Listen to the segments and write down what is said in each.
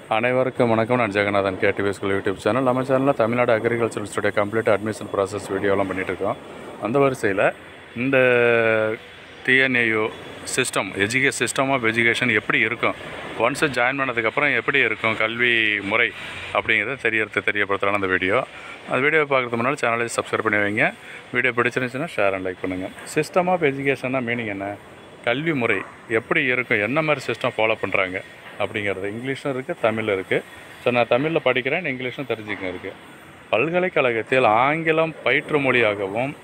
அனைவருக்கும் வணக்கம் நான் Jagannathan KTV school YouTube channel நம்ம சேனலில் Tamil Nadu agriculture studio complete admission process வீடியோலாம் பண்ணிகிட்டு இருக்கோம் அந்த வரிசையில் இந்த டிஎன்ஏயு சிஸ்டம் எஜுகே சிஸ்டம் ஆஃப் எஜுகேஷன் எப்படி இருக்கும் ஒன்ஸ் ஜாயின் பண்ணதுக்கப்புறம் எப்படி இருக்கும் கல்வி முறை அப்படிங்கிறத தெரியறது தெரியப்படுத்தலாம் அந்த வீடியோ அந்த வீடியோ பார்க்குறதுக்கு முன்னாடி சேனலை சப்ஸ்கிரைப் பண்ணி வைங்க வீடியோ பிடிச்சிருந்துச்சுன்னா ஷேர் அண்ட் லைக் பண்ணுங்கள் சிஸ்டம் ஆஃப் எஜுகேஷன்னா மீனிங் என்ன கல்வி முறை எப்படி இருக்கும் என்ன மாதிரி சிஸ்டம் ஃபாலோ பண்ணுறாங்க அப்படிங்கிறது இங்கிலீஷும் இருக்குது தமிழில் இருக்குது ஸோ நான் தமிழில் படிக்கிறேன் இங்கிலீஷும் தெரிஞ்சுக்க இருக்குது பல்கலைக்கழகத்தில் ஆங்கிலம் பயிற்று மொழியாகவும்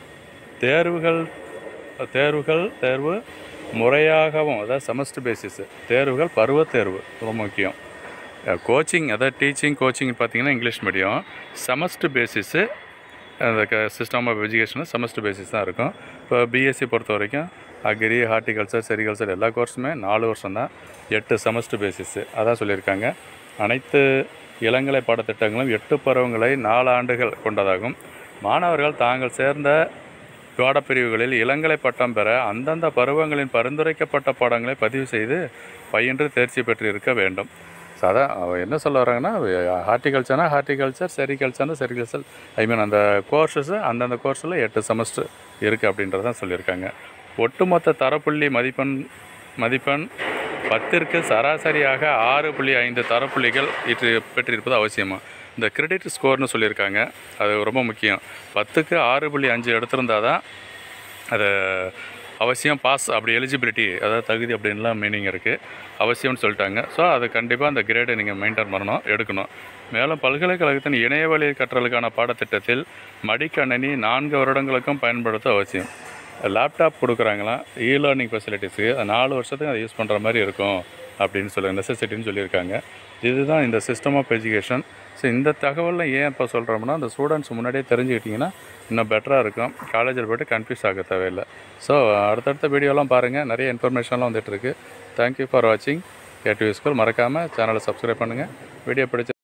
தேர்வுகள் தேர்வுகள் தேர்வு முறையாகவும் அதாவது செமஸ்டர் பேசிஸ் தேர்வுகள் பருவத் தேர்வு ரொம்ப முக்கியம் கோச்சிங் அதாவது டீச்சிங் கோச்சிங் பார்த்தீங்கன்னா இங்கிலீஷ் மீடியம் செமஸ்டர் பேசிஸு அந்த க சிஸ்டம் ஆஃப் எஜுகேஷனில் செமஸ்டர் பேசிஸ் தான் இருக்கும் இப்போ பிஎஸ்சி பொறுத்த வரைக்கும் அக்ரி ஹார்டிகல்ச்சர் செரிகல்ச்சர் எல்லா கோர்ஸுமே நாலு வருஷம் தான் எட்டு செமஸ்டர் பேசிஸு அதான் சொல்லியிருக்காங்க அனைத்து இளங்கலை பாடத்திட்டங்களும் எட்டு பருவங்களை நாலு ஆண்டுகள் கொண்டதாகும் மாணவர்கள் தாங்கள் சேர்ந்த பாடப்பிரிவுகளில் இளங்கலை பட்டம் பெற அந்தந்த பருவங்களின் பரிந்துரைக்கப்பட்ட பாடங்களை பதிவு செய்து பயின்று தேர்ச்சி பெற்றிருக்க வேண்டும் ஸோ அதான் அவ என்ன சொல்ல வராங்கன்னா ஹார்டிகல்ச்சர்னா ஹார்டிகல்ச்சர் செரிகல்ச்சர்னா செரிகல்ச்சர் ஐ மீன் அந்த கோர்ஸஸ் அந்தந்த கோர்ஸில் எட்டு செமஸ்டர் இருக்குது அப்படின்றதான் சொல்லியிருக்காங்க ஒட்டுமொத்த தரப்புள்ளி மதிப்பெண் மதிப்பெண் பத்திற்கு சராசரியாக ஆறு புள்ளி ஐந்து தரப்புள்ளிகள் இட்டு பெற்றிருப்பது அவசியமா இந்த கிரெடிட் ஸ்கோர்னு சொல்லியிருக்காங்க அது ரொம்ப முக்கியம் பத்துக்கு ஆறு புள்ளி அஞ்சு எடுத்திருந்தால் தான் அது அவசியம் பாஸ் அப்படி எலிஜிபிலிட்டி அதாவது தகுதி அப்படின்லாம் மீனிங் இருக்குது அவசியம்னு சொல்லிட்டாங்க ஸோ அது கண்டிப்பாக அந்த கிரேடை நீங்கள் மெயின்டைன் பண்ணணும் எடுக்கணும் மேலும் பல்கலைக்கழகத்தின் இணையவழி கற்றலுக்கான பாடத்திட்டத்தில் மடிக்கணினி நான்கு வருடங்களுக்கும் பயன்படுத்த அவசியம் லேப்டாப் கொடுக்குறாங்களா இ லேர்னிங் ஃபெசிலிட்டிஸுக்கு நாலு வருஷத்துக்கு அதை யூஸ் பண்ணுற மாதிரி இருக்கும் அப்படின்னு சொல்லி நெசசிட்டின்னு சொல்லியிருக்காங்க இதுதான் இந்த சிஸ்டம் ஆஃப் எஜுகேஷன் ஸோ இந்த தகவலில் ஏன் இப்போ சொல்கிறோம்னா அந்த ஸ்டூடெண்ட்ஸ் முன்னாடியே தெரிஞ்சுக்கிட்டிங்கன்னா இன்னும் பெட்டராக இருக்கும் காலேஜில் போய்ட்டு கன்ஃபியூஸ் ஆக தேவையில்லை ஸோ அடுத்தடுத்த வீடியோலாம் பாருங்கள் நிறைய இன்ஃபர்மேஷன்லாம் வந்துட்டு இருக்கு தேங்க்யூ ஃபார் வாட்சிங் கேடிவி ஸ்கூல் மறக்காமல் சேனலை சப்ஸ்கிரைப் பண்ணுங்கள் வீடியோ பிடிச்ச